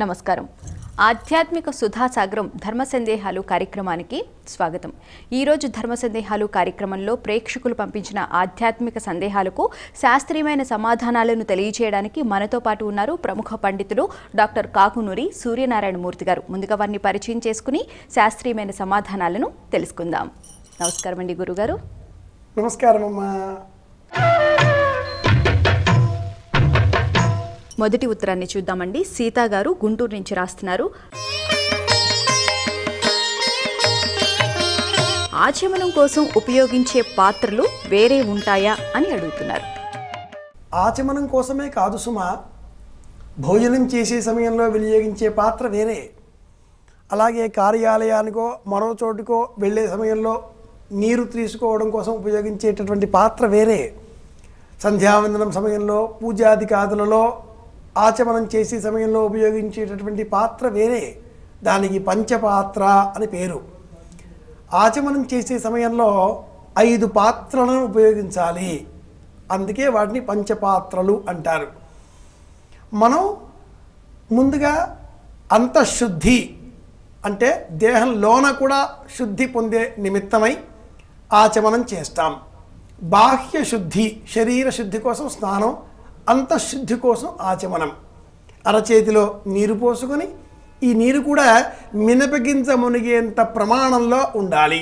నమస్కారం ఆధ్యాత్మిక సుధాసాగరం ధర్మ సందేహాలు కార్యక్రమానికి స్వాగతం ఈరోజు ధర్మ సందేహాలు కార్యక్రమంలో ప్రేక్షకులు పంపించిన ఆధ్యాత్మిక సందేహాలకు శాస్త్రీయమైన సమాధానాలను తెలియజేయడానికి మనతో పాటు ఉన్నారు ప్రముఖ పండితులు డాక్టర్ కాకునూరి సూర్యనారాయణ మూర్తి గారు ముందుగా వారిని పరిచయం చేసుకుని శాస్త్రీయమైన సమాధానాలను తెలుసుకుందాం నమస్కారం అండి గురుగారు నమస్కారం అమ్మా మొదటి ఉత్తరాన్ని చూద్దామండి సీతా గారు గుంటూరు నుంచి రాస్తున్నారు ఆచమనం కోసం ఉపయోగించే పాత్రలు వేరే ఉంటాయా అని అడుగుతున్నారు ఆచమనం కోసమే కాదు సుమా భోజనం చేసే సమయంలో వినియోగించే పాత్ర వేరే అలాగే కార్యాలయానికో మరో చోటుకో వెళ్ళే సమయంలో నీరు తీసుకోవడం కోసం ఉపయోగించేటటువంటి పాత్ర వేరే సంధ్యావందనం సమయంలో పూజాదికాదులలో ఆచమనం చేసే సమయంలో ఉపయోగించేటటువంటి పాత్ర వేరే దానికి పంచపాత్ర అని పేరు ఆచమనం చేసే సమయంలో ఐదు పాత్రలను ఉపయోగించాలి అందుకే వాటిని పంచపాత్రలు అంటారు మనం ముందుగా అంతఃశుద్ధి అంటే దేహంలోన కూడా శుద్ధి పొందే నిమిత్తమై ఆచమనం చేస్తాం బాహ్య శుద్ధి శరీర శుద్ధి కోసం స్నానం అంతఃశుద్ధి కోసం ఆచమనం అరచేతిలో నీరు పోసుకొని ఈ నీరు కూడా మినపగింజ మునిగేంత ప్రమాణంలో ఉండాలి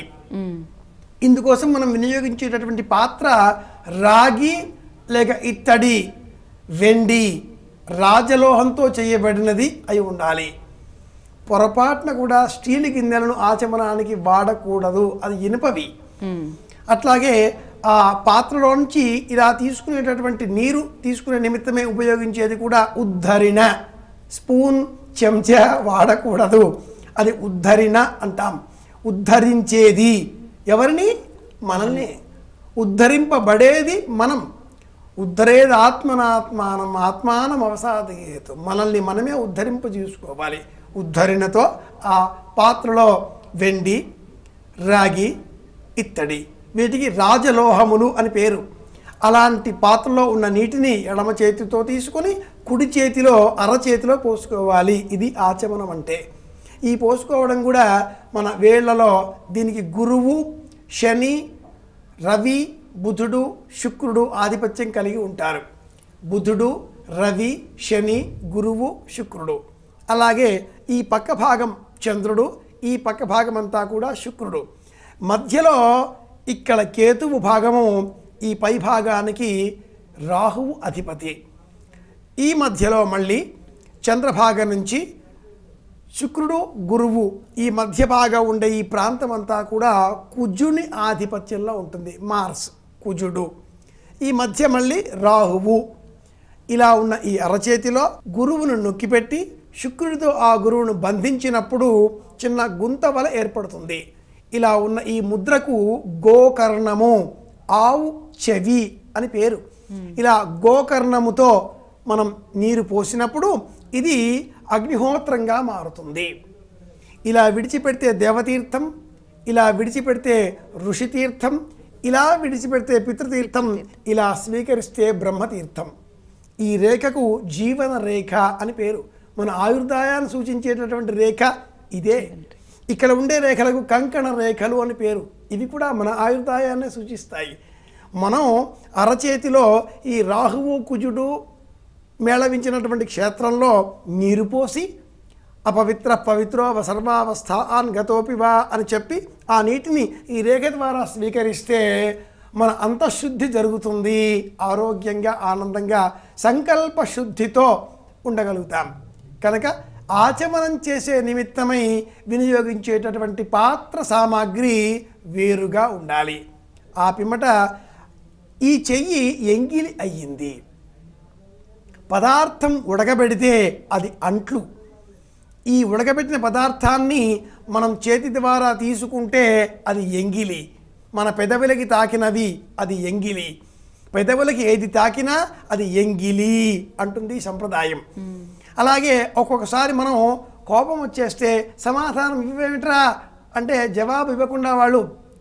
ఇందుకోసం మనం వినియోగించేటటువంటి పాత్ర రాగి లేక ఇత్తడి వెండి రాజలోహంతో చేయబడినది అయి ఉండాలి పొరపాటున కూడా స్టీల్ గిన్నెలను ఆచమనానికి వాడకూడదు అది ఇనుపవి అట్లాగే ఆ పాత్రలోంచి ఇలా తీసుకునేటటువంటి నీరు తీసుకునే నిమిత్తమే ఉపయోగించేది కూడా ఉద్ధరిణ స్పూన్ చెంచా వాడకూడదు అది ఉద్ధరిణ అంటాం ఉద్ధరించేది ఎవరిని మనల్ని ఉద్ధరింపబడేది మనం ఉద్ధరేది ఆత్మనాత్మానం ఆత్మానం అవసాదయేతు మనల్ని మనమే ఉద్ధరింప చేసుకోవాలి ఉద్ధరణతో ఆ పాత్రలో వెండి రాగి ఇత్తడి వీటికి రాజలోహములు అని పేరు అలాంటి పాత్రలో ఉన్న నీటిని ఎడమ చేతితో తీసుకొని కుడి చేతిలో అరచేతిలో పోసుకోవాలి ఇది ఆచమనం అంటే ఈ పోసుకోవడం కూడా మన వేళ్లలో దీనికి గురువు శని రవి బుధుడు శుక్రుడు ఆధిపత్యం కలిగి ఉంటారు బుధుడు రవి శని గురువు శుక్రుడు అలాగే ఈ పక్క భాగం చంద్రుడు ఈ పక్క భాగం అంతా కూడా శుక్రుడు మధ్యలో ఇక్కడ కేతువు భాగము ఈ పై భాగానికి రాహువు అధిపతి ఈ మధ్యలో మళ్ళీ చంద్రభాగం నుంచి శుక్రుడు గురువు ఈ మధ్య భాగం ఉండే ఈ ప్రాంతం అంతా కూడా కుజుని ఆధిపత్యంలో ఉంటుంది మార్స్ కుజుడు ఈ మధ్య మళ్ళీ రాహువు ఇలా ఉన్న ఈ అరచేతిలో గురువును నొక్కిపెట్టి శుక్రుడితో ఆ గురువును బంధించినప్పుడు చిన్న గుంత వల ఏర్పడుతుంది ఇలా ఉన్న ఈ ముద్రకు గోకర్ణము ఆవు చెవి అని పేరు ఇలా గోకర్ణముతో మనం నీరు పోసినప్పుడు ఇది అగ్నిహోత్రంగా మారుతుంది ఇలా విడిచిపెడితే దేవతీర్థం ఇలా విడిచిపెడితే ఋషితీర్థం ఇలా విడిచిపెడితే పితృతీర్థం ఇలా స్వీకరిస్తే బ్రహ్మతీర్థం ఈ రేఖకు జీవన రేఖ అని పేరు మన ఆయుర్దాయాన్ని సూచించేటటువంటి రేఖ ఇదే ఇక్కడ ఉండే రేఖలకు కంకణ రేఖలు అని పేరు ఇవి కూడా మన ఆయుర్దాయాన్ని సూచిస్తాయి మనం అరచేతిలో ఈ రాహువు కుజుడు మేళవించినటువంటి క్షేత్రంలో నీరు పోసి అపవిత్ర పవిత్రో సర్వావస్థాన్ గతోపి వా అని చెప్పి ఆ నీటిని ఈ రేఖ ద్వారా స్వీకరిస్తే మన అంతఃశుద్ధి జరుగుతుంది ఆరోగ్యంగా ఆనందంగా సంకల్ప శుద్ధితో ఉండగలుగుతాం కనుక ఆచమనం చేసే నిమిత్తమై వినియోగించేటటువంటి పాత్ర సామాగ్రి వేరుగా ఉండాలి ఆ పిమ్మట ఈ చెయ్యి ఎంగిలి అయ్యింది పదార్థం ఉడకబెడితే అది అంట్లు ఈ ఉడకబెట్టిన పదార్థాన్ని మనం చేతి ద్వారా తీసుకుంటే అది ఎంగిలి మన పెదవులకి తాకినవి అది ఎంగిలి పెదవులకి ఏది తాకినా అది ఎంగిలి అంటుంది ఈ సంప్రదాయం అలాగే ఒక్కొక్కసారి మనం కోపం వచ్చేస్తే సమాధానం ఇవ్వేమిట్రా అంటే జవాబు ఇవ్వకుండా వాళ్ళు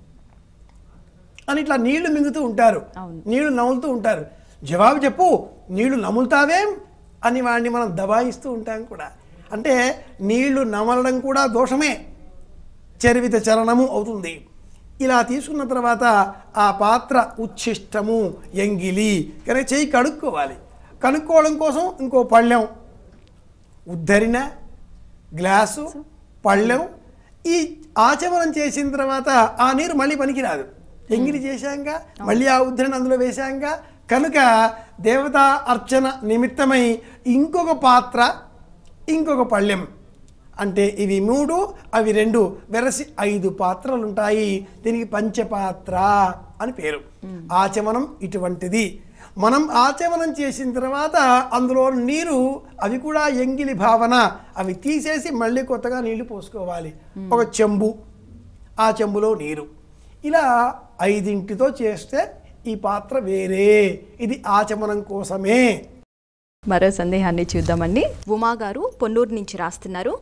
అని ఇట్లా నీళ్లు మింగుతూ ఉంటారు అవును. నీళ్లు నములుతూ ఉంటారు జవాబు చెప్పు నీళ్లు నములుతావేం అని వాడిని మనం దబాయిస్తూ ఉంటాం కూడా అంటే నీళ్లు నమలడం కూడా దోషమే చరివిత చరణము అవుతుంది ఇలా తీసుకున్న తర్వాత ఆ పాత్ర ఉచ్ఛిష్టము ఎంగిలి కనుక చేయి కడుక్కోవాలి కడుక్కోవడం కోసం ఇంకో పళ్ళెం ఉద్ధరిన గ్లాసు పళ్ళెం ఈ ఆచమనం చేసిన తర్వాత ఆ నీరు మళ్ళీ పనికిరాదు ఎంగిలి చేశాక మళ్ళీ ఆ ఉద్ధరణ అందులో వేశాక కనుక దేవతా అర్చన నిమిత్తమై ఇంకొక పాత్ర ఇంకొక పళ్ళెం అంటే ఇవి మూడు అవి రెండు వెరసి ఐదు పాత్రలు ఉంటాయి దీనికి పంచపాత్ర అని పేరు ఆచమనం ఇటువంటిది మనం ఆచమనం చేసిన తర్వాత అందులో నీరు అవి కూడా ఎంగిలి భావన అవి తీసేసి మళ్ళీ కొత్తగా నీళ్లు పోసుకోవాలి ఒక చెంబు ఆ చెంబులో నీరు ఇలా ఐదింటితో చేస్తే ఈ పాత్ర వేరే ఇది ఆచమనం కోసమే మరో సందేహాన్ని చూద్దామండి ఉమా గారు పొన్నూరు నుంచి రాస్తున్నారు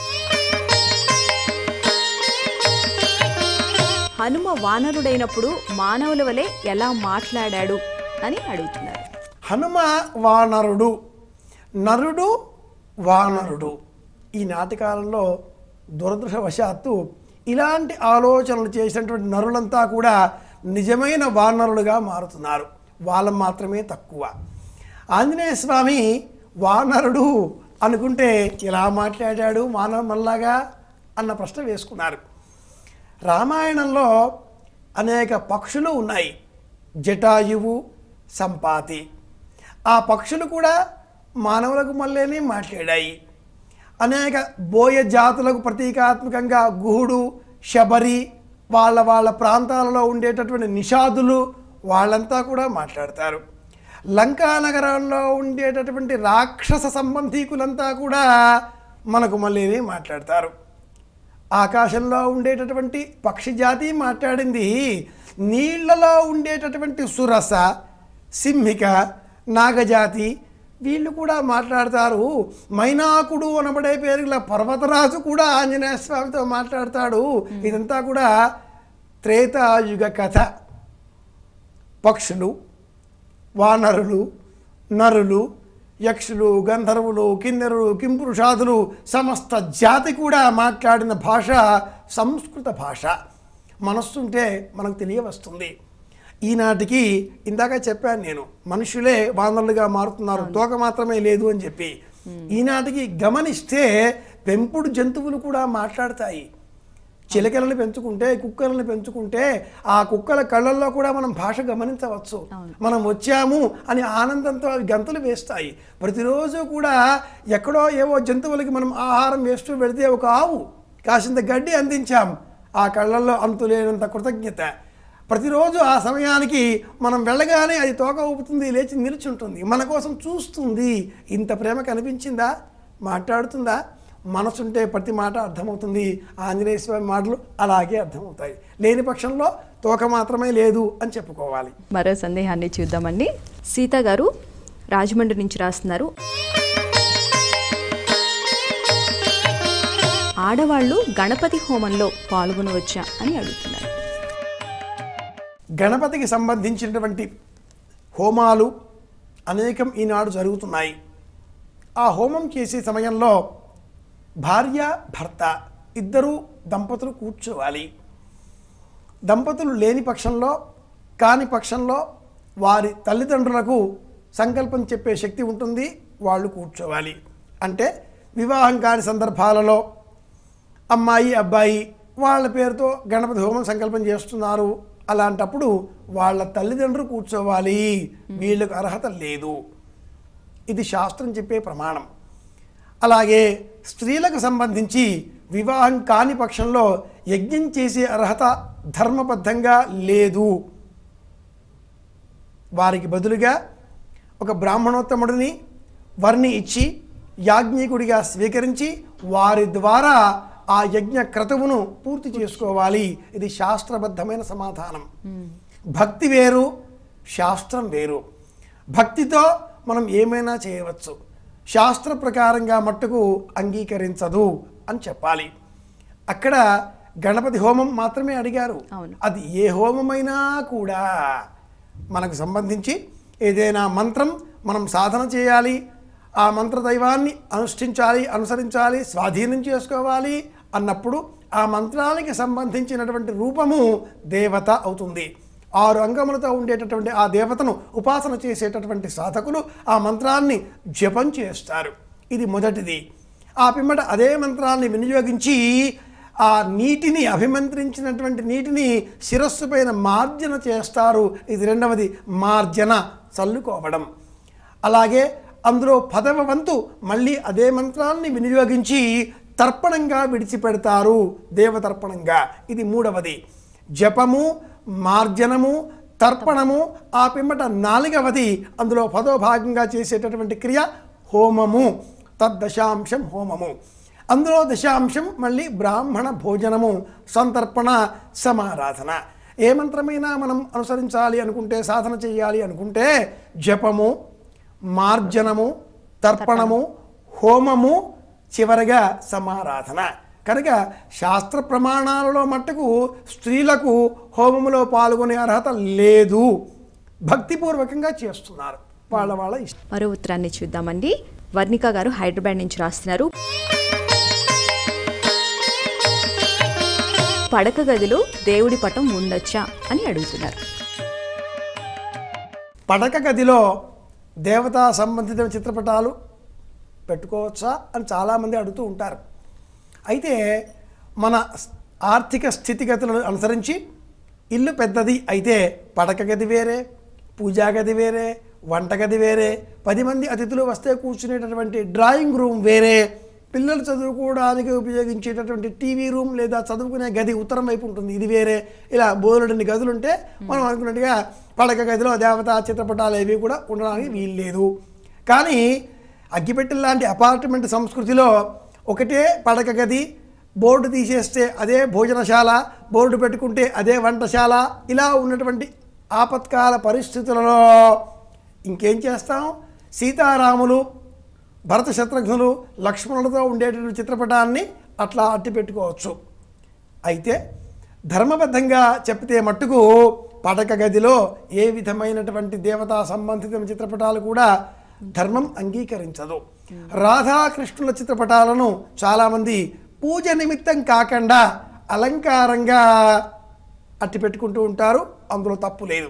హనుమ వానరుడైనప్పుడు మానవుల వలె ఎలా మాట్లాడాడు అని అడుగుతున్నారు హనుమ వానరుడు నరుడు వానరుడు ఈ నాటకాలలో దురదృష్టవశాత్తు ఇలాంటి ఆలోచనలు చేసినటువంటి నరులంతా కూడా నిజమైన వానరులుగా మారుతున్నారు వాళ్ళం మాత్రమే తక్కువ ఆంజనేయ స్వామి వానరుడు అనుకుంటే ఎలా మాట్లాడాడు వానర మల్లాగా అన్న ప్రశ్న వేసుకున్నారు రామాయణంలో అనేక పక్షులు ఉన్నాయి జటాయువు సంపాతి ఆ పక్షులు కూడా మానవులకు మళ్ళీనే మాట్లాడాయి అనేక బోయ జాతులకు ప్రతీకాత్మకంగా గుహుడు శబరి వాళ్ళ వాళ్ళ ప్రాంతాలలో ఉండేటటువంటి నిషాదులు వాళ్ళంతా కూడా మాట్లాడతారు లంకా నగరంలో ఉండేటటువంటి రాక్షస సంబంధీకులంతా కూడా మనకు మళ్ళీనే మాట్లాడతారు ఆకాశంలో ఉండేటటువంటి పక్షి జాతి మాట్లాడింది నీళ్లలో ఉండేటటువంటి సురస సింహిక నాగజాతి వీళ్ళు కూడా మాట్లాడతారు మైనాకుడు అనబడే పేరు గల పర్వతరాజు కూడా ఆంజనేయ స్వామితో మాట్లాడతాడు ఇదంతా కూడా త్రేతాయుగ కథ పక్షులు వానరులు నరులు యక్షులు గంధర్వులు కిన్నెరులు కింపురుషాదులు సమస్త జాతి కూడా మాట్లాడిన భాష సంస్కృత భాష మనస్సుంటే మనకు తెలియవస్తుంది ఈనాటికి ఇందాక చెప్పాను నేను మనుషులే వానరులుగా మారుతున్నారు తోక మాత్రమే లేదు అని చెప్పి ఈనాటికి గమనిస్తే పెంపుడు జంతువులు కూడా మాట్లాడతాయి చిలకలను పెంచుకుంటే కుక్కలను పెంచుకుంటే ఆ కుక్కల కళ్ళల్లో కూడా మనం భాష గమనించవచ్చు మనం వచ్చాము అని ఆనందంతో అవి గంతులు వేస్తాయి ప్రతిరోజు కూడా ఎక్కడో ఏవో జంతువులకి మనం ఆహారం వేస్తూ వెళితే ఒక ఆవు కాసింత గడ్డి అందించాం ఆ కళ్ళల్లో అంతులేనంత కృతజ్ఞత ప్రతిరోజు ఆ సమయానికి మనం వెళ్ళగానే అది తోక ఊపుతుంది లేచి నిల్చుంటుంది మన కోసం చూస్తుంది ఇంత ప్రేమ కనిపించిందా మాట్లాడుతుందా మనసుంటే ప్రతి మాట అర్థమవుతుంది ఆంజనేయ స్వామి మాటలు అలాగే అర్థమవుతాయి లేని పక్షంలో తోక మాత్రమే లేదు అని చెప్పుకోవాలి మరో సందేహాన్ని చూద్దామండి సీత గారు రాజమండ్రి నుంచి రాస్తున్నారు ఆడవాళ్ళు గణపతి హోమంలో పాల్గొనవచ్చా అని అడుగుతున్నారు గణపతికి సంబంధించినటువంటి హోమాలు అనేకం ఈనాడు జరుగుతున్నాయి ఆ హోమం చేసే సమయంలో భార్య భర్త ఇద్దరు దంపతులు కూర్చోవాలి దంపతులు లేని పక్షంలో కాని పక్షంలో వారి తల్లిదండ్రులకు సంకల్పం చెప్పే శక్తి ఉంటుంది వాళ్ళు కూర్చోవాలి అంటే వివాహం కాని సందర్భాలలో అమ్మాయి అబ్బాయి వాళ్ళ పేరుతో గణపతి హోమం సంకల్పం చేస్తున్నారు అలాంటప్పుడు వాళ్ళ తల్లిదండ్రులు కూర్చోవాలి వీళ్ళకు అర్హత లేదు ఇది శాస్త్రం చెప్పే ప్రమాణం అలాగే స్త్రీలకు సంబంధించి వివాహం కాని పక్షంలో యజ్ఞం చేసే అర్హత ధర్మబద్ధంగా లేదు వారికి బదులుగా ఒక బ్రాహ్మణోత్తముడిని వారిని ఇచ్చి యాజ్ఞికుడిగా స్వీకరించి వారి ద్వారా ఆ యజ్ఞ క్రతువును పూర్తి చేసుకోవాలి ఇది శాస్త్రబద్ధమైన సమాధానం భక్తి వేరు శాస్త్రం వేరు భక్తితో మనం ఏమైనా చేయవచ్చు శాస్త్ర ప్రకారంగా మట్టుకు అంగీకరించదు అని చెప్పాలి అక్కడ గణపతి హోమం మాత్రమే అడిగారు అవును. అది ఏ హోమమైనా కూడా మనకు సంబంధించి ఏదైనా మంత్రం మనం సాధన చేయాలి ఆ మంత్ర దైవాన్ని అనుష్ఠించాలి అనుసరించాలి స్వాధీనం చేసుకోవాలి అన్నప్పుడు ఆ మంత్రానికి సంబంధించినటువంటి రూపము దేవత అవుతుంది ఆరు అంగములతో ఉండేటటువంటి ఆ దేవతను ఉపాసన చేసేటటువంటి సాధకులు ఆ మంత్రాన్ని జపం చేస్తారు ఇది మొదటిది ఆ పిమ్మట అదే మంత్రాన్ని వినియోగించి ఆ నీటిని అభిమంత్రించినటువంటి నీటిని శిరస్సు పైన మార్జన చేస్తారు ఇది రెండవది మార్జన చల్లుకోవడం అలాగే అందులో పదవ వంతు మళ్ళీ అదే మంత్రాన్ని వినియోగించి తర్పణంగా విడిచిపెడతారు దేవతర్పణంగా ఇది మూడవది జపము మార్జనము తర్పణము ఆ పిమ్మట నాలుగవది అందులో పదో భాగంగా చేసేటటువంటి క్రియ హోమము తద్దశాంశం హోమము అందులో దశాంశం మళ్ళీ బ్రాహ్మణ భోజనము సంతర్పణ సమారాధన ఏ మంత్రమైనా మనం అనుసరించాలి అనుకుంటే సాధన చేయాలి అనుకుంటే జపము మార్జనము తర్పణము హోమము చివరగా సమారాధన కనుక శాస్త్ర ప్రమాణాలలో మట్టుకు స్త్రీలకు హోమములో పాల్గొనే అర్హత లేదు భక్తిపూర్వకంగా చేస్తున్నారు వాళ్ళ వాళ్ళ ఇష్టం మరో ఉత్తరాన్ని చూద్దామండి వర్ణిక గారు హైదరాబాద్ నుంచి రాస్తున్నారు పడక గదిలో దేవుడి పటం ఉండొచ్చా అని అడుగుతున్నారు పడక గదిలో దేవతా సంబంధిత చిత్రపటాలు పెట్టుకోవచ్చా అని చాలామంది అడుగుతూ ఉంటారు అయితే మన ఆర్థిక స్థితిగతులను అనుసరించి ఇల్లు పెద్దది అయితే పడక గది వేరే పూజా గది వేరే వంటగది వేరే పది మంది అతిథులు వస్తే కూర్చునేటటువంటి డ్రాయింగ్ రూమ్ వేరే పిల్లలు చదువుకోవడానికి ఉపయోగించేటటువంటి టీవీ రూమ్ లేదా చదువుకునే గది ఉత్తరం వైపు ఉంటుంది ఇది వేరే ఇలా బోలెడన్ని గదులు ఉంటే మనం అనుకున్నట్టుగా పడక గదిలో దేవతా చిత్రపటాలు ఏవి కూడా ఉండడానికి వీల్లేదు కానీ అగ్గిపెట్టెల లాంటి అపార్ట్మెంట్ సంస్కృతిలో ఒకటే పడక గది బోర్డు తీసేస్తే అదే భోజనశాల బోర్డు పెట్టుకుంటే అదే వంటశాల ఇలా ఉన్నటువంటి ఆపత్కాల పరిస్థితులలో ఇంకేం చేస్తాం సీతారాములు భరత శత్రుఘ్నులు లక్ష్మణులతో ఉండేటటువంటి చిత్రపటాన్ని అట్లా అట్టి పెట్టుకోవచ్చు అయితే ధర్మబద్ధంగా చెప్తే మట్టుకు పడక గదిలో ఏ విధమైనటువంటి దేవతా సంబంధిత చిత్రపటాలు కూడా ధర్మం అంగీకరించదు రాధాకృష్ణుల చిత్రపటాలను చాలామంది పూజ నిమిత్తం కాకుండా అలంకారంగా అట్టి పెట్టుకుంటూ ఉంటారు అందులో తప్పు లేదు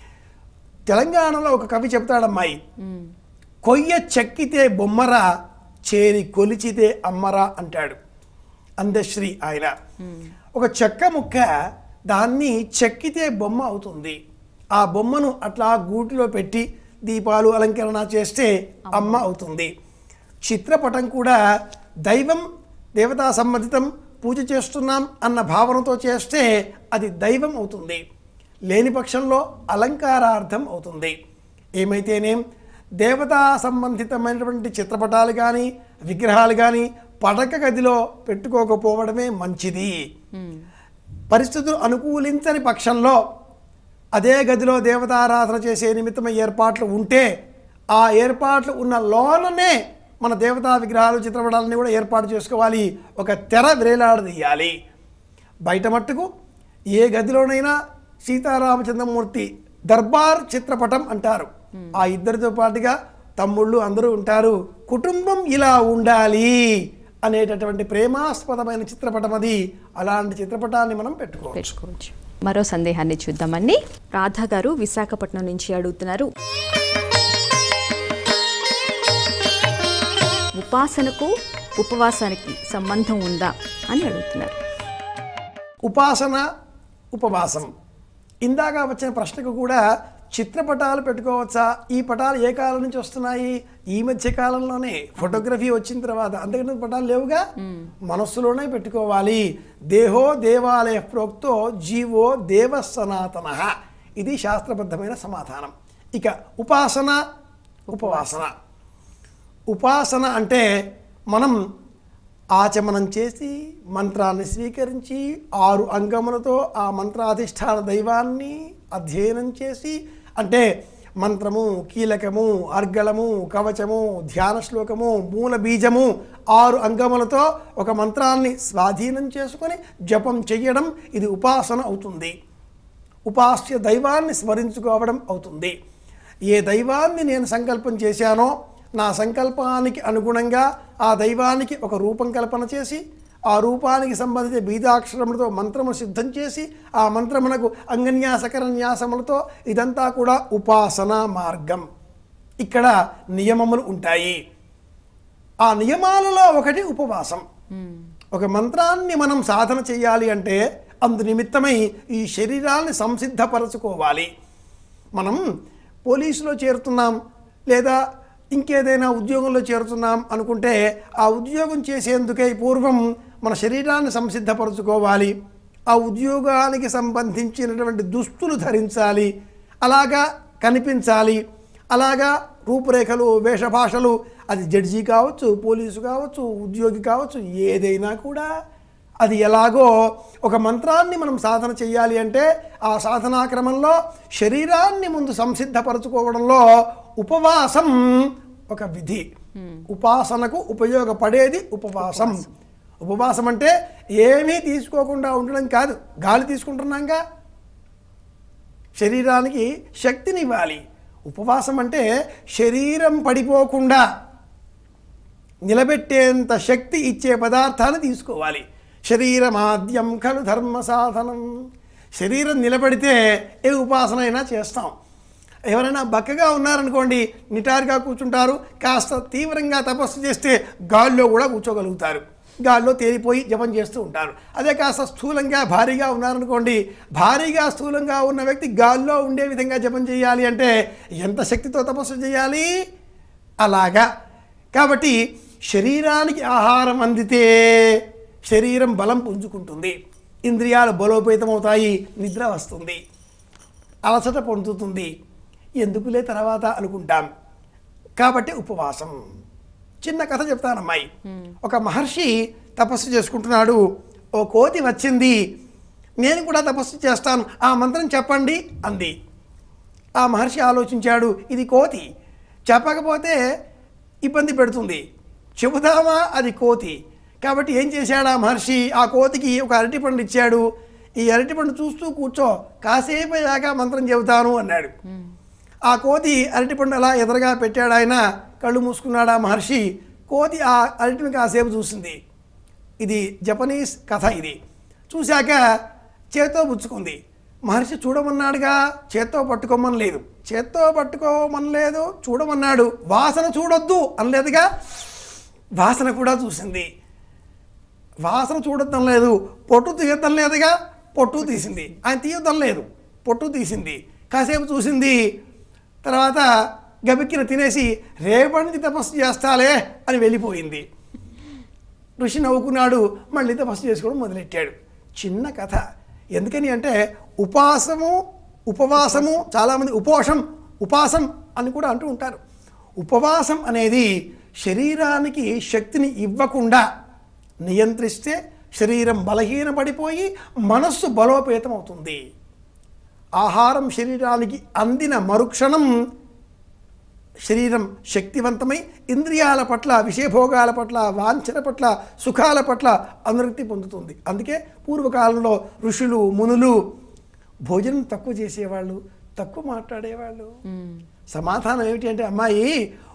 తెలంగాణలో ఒక కవి చెప్తాడమ్మాయి కొయ్య చెక్కితే బొమ్మరా చేరి కొలిచితే అమ్మరా అంటాడు అందశ్రీ ఆయన ఒక చెక్క ముక్క దాన్ని చెక్కితే బొమ్మ అవుతుంది ఆ బొమ్మను అట్లా గూటిలో పెట్టి దీపాలు అలంకరణ చేస్తే అమ్మ అవుతుంది చిత్రపటం కూడా దైవం దేవతా సంబంధితం పూజ చేస్తున్నాం అన్న భావనతో చేస్తే అది దైవం అవుతుంది లేని పక్షంలో అలంకారార్థం అవుతుంది ఏమైతేనేం దేవతా సంబంధితమైనటువంటి చిత్రపటాలు కానీ విగ్రహాలు కానీ పడక గదిలో పెట్టుకోకపోవడమే మంచిది పరిస్థితులు అనుకూలించని పక్షంలో అదే గదిలో దేవతారాధన చేసే నిమిత్తమై ఏర్పాట్లు ఉంటే ఆ ఏర్పాట్లు ఉన్న లోననే మన దేవతా విగ్రహాలు చిత్రపటాలని కూడా ఏర్పాటు చేసుకోవాలి ఒక తెర వేలాడదీయాలి బయట మట్టుకు ఏ గదిలోనైనా సీతారామచంద్రమూర్తి దర్బార్ చిత్రపటం అంటారు ఆ ఇద్దరితో పాటుగా తమ్ముళ్ళు అందరూ ఉంటారు కుటుంబం ఇలా ఉండాలి అనేటటువంటి ప్రేమాస్పదమైన చిత్రపటం అది అలాంటి చిత్రపటాన్ని మనం పెట్టుకోవచ్చు పెట్టుకోవచ్చు మరో సందేహాన్ని చూద్దామండి రాధా గారు విశాఖపట్నం నుంచి అడుగుతున్నారు ఉపాసనకు ఉపవాసానికి సంబంధం ఉందా అని అడుగుతున్నారు ఉపాసన ఉపవాసం ఇందాక వచ్చిన ప్రశ్నకు కూడా చిత్రపటాలు పెట్టుకోవచ్చా ఈ పటాలు ఏ కాలం నుంచి వస్తున్నాయి ఈ మధ్య కాలంలోనే ఫోటోగ్రఫీ వచ్చిన తర్వాత అంతకంటే పటాలు లేవుగా మనస్సులోనే పెట్టుకోవాలి దేహో దేవాలయ ప్రోక్తో జీవో దేవ సనాతన ఇది శాస్త్రబద్ధమైన సమాధానం ఇక ఉపాసన ఉపవాసన ఉపాసన అంటే మనం ఆచమనం చేసి మంత్రాన్ని స్వీకరించి ఆరు అంగములతో ఆ మంత్రాధిష్టాన దైవాన్ని అధ్యయనం చేసి అంటే మంత్రము కీలకము అర్గళము కవచము ధ్యాన శ్లోకము మూల బీజము ఆరు అంగములతో ఒక మంత్రాన్ని స్వాధీనం చేసుకొని జపం చెయ్యడం ఇది ఉపాసన అవుతుంది ఉపాస్య దైవాన్ని స్మరించుకోవడం అవుతుంది ఏ దైవాన్ని నేను సంకల్పం చేశానో నా సంకల్పానికి అనుగుణంగా ఆ దైవానికి ఒక రూపం కల్పన చేసి ఆ రూపానికి సంబంధించిన బీజాక్షరములతో మంత్రము సిద్ధం చేసి ఆ మంత్రమునకు అంగన్యాసకర న్యాసములతో ఇదంతా కూడా ఉపాసనా మార్గం ఇక్కడ నియమములు ఉంటాయి ఆ నియమాలలో ఒకటి ఉపవాసం ఒక మంత్రాన్ని మనం సాధన చేయాలి అంటే అందు నిమిత్తమై ఈ శరీరాన్ని సంసిద్ధపరచుకోవాలి మనం పోలీసులో చేరుతున్నాం లేదా ఇంకేదైనా ఉద్యోగంలో చేరుతున్నాం అనుకుంటే ఆ ఉద్యోగం చేసేందుకై పూర్వం మన శరీరాన్ని సంసిద్ధపరచుకోవాలి ఆ ఉద్యోగానికి సంబంధించినటువంటి దుస్తులు ధరించాలి అలాగా కనిపించాలి అలాగా రూపురేఖలు వేషభాషలు అది జడ్జి కావచ్చు పోలీసు కావచ్చు ఉద్యోగి కావచ్చు ఏదైనా కూడా అది ఎలాగో ఒక మంత్రాన్ని మనం సాధన చేయాలి అంటే ఆ సాధనా క్రమంలో శరీరాన్ని ముందు సంసిద్ధపరచుకోవడంలో ఉపవాసం ఒక విధి ఉపాసనకు ఉపయోగపడేది ఉపవాసం ఉపవాసం అంటే ఏమీ తీసుకోకుండా ఉండడం కాదు గాలి తీసుకుంటున్నాంగా శరీరానికి శక్తినివ్వాలి ఉపవాసం అంటే శరీరం పడిపోకుండా నిలబెట్టేంత శక్తి ఇచ్చే పదార్థాన్ని తీసుకోవాలి శరీరమాద్యం ఖలు ధర్మ సాధనం శరీరం నిలబడితే ఏ ఉపాసన అయినా చేస్తాం ఎవరైనా బక్కగా ఉన్నారనుకోండి నిటారుగా కూర్చుంటారు కాస్త తీవ్రంగా తపస్సు చేస్తే గాల్లో కూడా కూర్చోగలుగుతారు గాల్లో తేలిపోయి జపం చేస్తూ ఉంటారు అదే కాస్త స్థూలంగా భారీగా ఉన్నారనుకోండి భారీగా స్థూలంగా ఉన్న వ్యక్తి గాల్లో ఉండే విధంగా జపం చేయాలి అంటే ఎంత శక్తితో తపస్సు చేయాలి అలాగా కాబట్టి శరీరానికి ఆహారం అందితే శరీరం బలం పుంజుకుంటుంది ఇంద్రియాలు బలోపేతమవుతాయి నిద్ర వస్తుంది అలసట పొందుతుంది ఎందుకులే తర్వాత అనుకుంటాం కాబట్టి ఉపవాసం చిన్న కథ చెప్తానమ్మాయి ఒక మహర్షి తపస్సు చేసుకుంటున్నాడు ఓ కోతి వచ్చింది నేను కూడా తపస్సు చేస్తాను ఆ మంత్రం చెప్పండి అంది ఆ మహర్షి ఆలోచించాడు ఇది కోతి చెప్పకపోతే ఇబ్బంది పెడుతుంది చెబుదామా అది కోతి కాబట్టి ఏం చేశాడు ఆ మహర్షి ఆ కోతికి ఒక అరటిపండు ఇచ్చాడు ఈ అరటిపండు చూస్తూ కూర్చో కాసేపు అయ్యాక మంత్రం చెబుతాను అన్నాడు ఆ కోతి అరటిపండు అలా ఎదురుగా పెట్టాడు ఆయన కళ్ళు మూసుకున్నాడు ఆ మహర్షి కోతి ఆ అరటిని కాసేపు చూసింది ఇది జపనీస్ కథ ఇది చూశాక చేత్తో పుచ్చుకుంది మహర్షి చూడమన్నాడుగా చేత్తో పట్టుకోమని లేదు చేత్తో పట్టుకోమని లేదు చూడమన్నాడు వాసన చూడొద్దు అనలేదుగా వాసన కూడా చూసింది వాసన చూడొద్దని లేదు పొట్టు తీయద్దని లేదుగా పొట్టు తీసింది ఆయన తీయొద్దని లేదు పొట్టు తీసింది కాసేపు చూసింది తర్వాత గబిక్కిన తినేసి రేపటి నుంచి తపస్సు చేస్తాలే అని వెళ్ళిపోయింది ఋషి నవ్వుకున్నాడు మళ్ళీ తపస్సు చేసుకోవడం మొదలెట్టాడు చిన్న కథ ఎందుకని అంటే ఉపాసము ఉపవాసము చాలామంది ఉపోషం ఉపాసం అని కూడా అంటూ ఉంటారు ఉపవాసం అనేది శరీరానికి శక్తిని ఇవ్వకుండా నియంత్రిస్తే శరీరం బలహీనపడిపోయి మనస్సు బలోపేతం అవుతుంది ఆహారం శరీరానికి అందిన మరుక్షణం శరీరం శక్తివంతమై ఇంద్రియాల పట్ల విషయభోగాల పట్ల వాంఛన పట్ల సుఖాల పట్ల అనురక్తి పొందుతుంది అందుకే పూర్వకాలంలో ఋషులు మునులు భోజనం తక్కువ చేసేవాళ్ళు తక్కువ మాట్లాడేవాళ్ళు సమాధానం ఏమిటి అంటే అమ్మాయి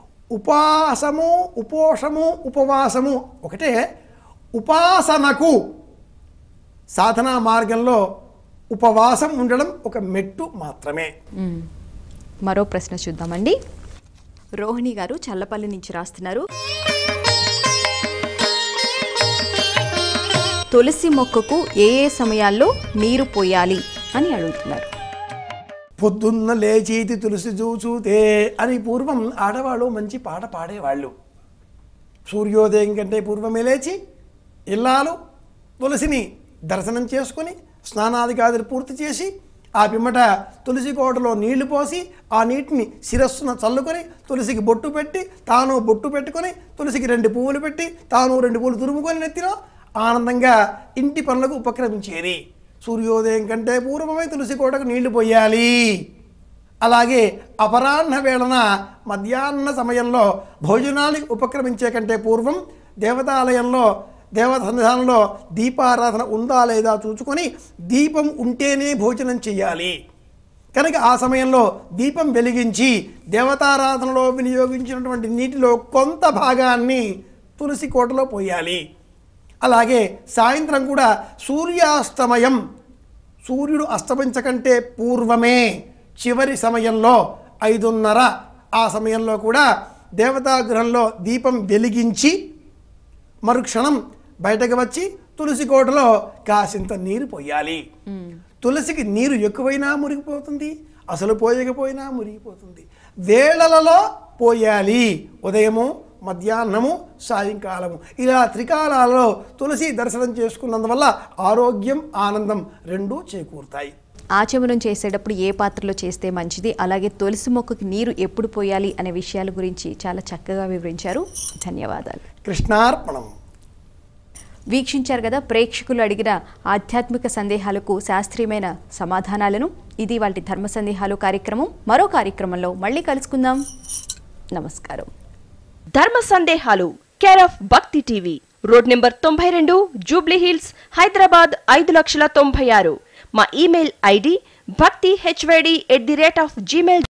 ఉపాసము ఉపోషము ఉపవాసము ఒకటే ఉపాసనకు సాధనా మార్గంలో ఉపవాసం ఉండడం ఒక మెట్టు మాత్రమే మ్మ్. మరో ప్రశ్న చూద్దామండి రోహిణి గారు చల్లపల్లి నుంచి రాస్తున్నారు తులసి మొక్కకు ఏ ఏ సమయాల్లో నీరు పోయాలి అని అడుగుతున్నారు పొద్దున్న లేచీతి తులసి చూచూతే అని పూర్వం ఆడవాళ్ళు మంచి పాట పాడేవాళ్ళు సూర్యోదయం కంటే పూర్వమే లేచి ఇల్లాలు తులసిని దర్శనం చేసుకుని స్నానాదిగాదులు పూర్తి చేసి ఆ పిమ్మట తులసి కోటలో నీళ్లు పోసి ఆ నీటిని శిరస్సున చల్లుకొని తులసికి బొట్టు పెట్టి తాను బొట్టు పెట్టుకొని తులసికి రెండు పువ్వులు పెట్టి తాను రెండు పువ్వులు తురుముకొని నెత్తిలో ఆనందంగా ఇంటి పనులకు ఉపక్రమించేది సూర్యోదయం కంటే పూర్వమే తులసి కోటకు నీళ్లు పోయాలి అలాగే అపరాహ్న వేళన మధ్యాహ్న సమయంలో భోజనానికి ఉపక్రమించే కంటే పూర్వం దేవతాలయంలో దేవత సన్నిధానంలో దీపారాధన ఉందా లేదా చూసుకొని దీపం ఉంటేనే భోజనం చేయాలి కనుక ఆ సమయంలో దీపం వెలిగించి దేవతారాధనలో వినియోగించినటువంటి నీటిలో కొంత భాగాన్ని తులసి కోటలో పోయాలి అలాగే సాయంత్రం కూడా సూర్యాస్తమయం సూర్యుడు అస్తమించకంటే పూర్వమే చివరి సమయంలో ఐదున్నర ఆ సమయంలో కూడా దేవతాగృహంలో దీపం వెలిగించి మరుక్షణం బయటకు వచ్చి తులసి కోటలో కాసింత నీరు పోయాలి తులసికి నీరు ఎక్కువైనా మురిగిపోతుంది అసలు పోయకపోయినా మురిగిపోతుంది వేళలలో పోయాలి ఉదయము మధ్యాహ్నము సాయంకాలము ఇలా త్రికాలాలలో తులసి దర్శనం చేసుకున్నందువల్ల ఆరోగ్యం ఆనందం రెండూ చేకూరుతాయి ఆచమనం చేసేటప్పుడు ఏ పాత్రలో చేస్తే మంచిది అలాగే తులసి మొక్కకి నీరు ఎప్పుడు పోయాలి అనే విషయాల గురించి చాలా చక్కగా వివరించారు ధన్యవాదాలు కృష్ణార్పణం వీక్షించారు కదా ప్రేక్షకులు అడిగిన ఆధ్యాత్మిక సందేహాలకు శాస్త్రీయమైన సమాధానాలను ఇది వాటి ధర్మ సందేహాలు కార్యక్రమం మరో కార్యక్రమంలో మళ్ళీ కలుసుకుందాం నమస్కారం ధర్మ సందేహాలు care of Bhakti TV road number తొంభై రెండు జూబ్లీ హిల్స్ హైదరాబాద్ ఐదు లక్షల తొంభై ఆరు మా email ID Bhakti HYD at the rate of Gmail